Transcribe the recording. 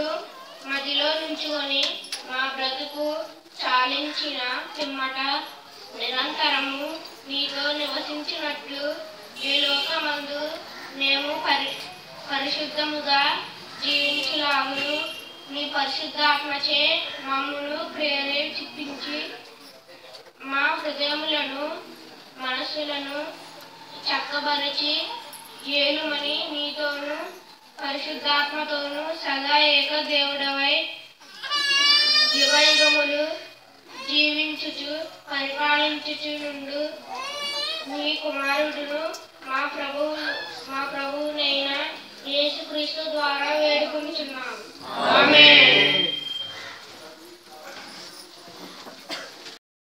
మదిలో నుంచుకొని మా బ్రతుకు చాలించిన పిమ్మట నిరంతరము నీతో నివసించినట్లు ఈ లోకమందు మేము పరి పరిశుద్ధముగా జీవించులాగును నీ పరిశుద్ధాత్మచే మమ్మును ప్రేరేపించి మా హృదయములను మనసులను చక్కబరిచి ఏలుమని నీతోను పరిశుద్ధాత్మతోను సదా ఏక దేవుడవై యుగయుగములు జీవించుచు పరిపాలించుచు నుండు నీ కుమారుడును మా ప్రభువు మా ప్రభువునైన యేసుక్రీస్తు ద్వారా వేడుకొనుచున్నాము ఆమె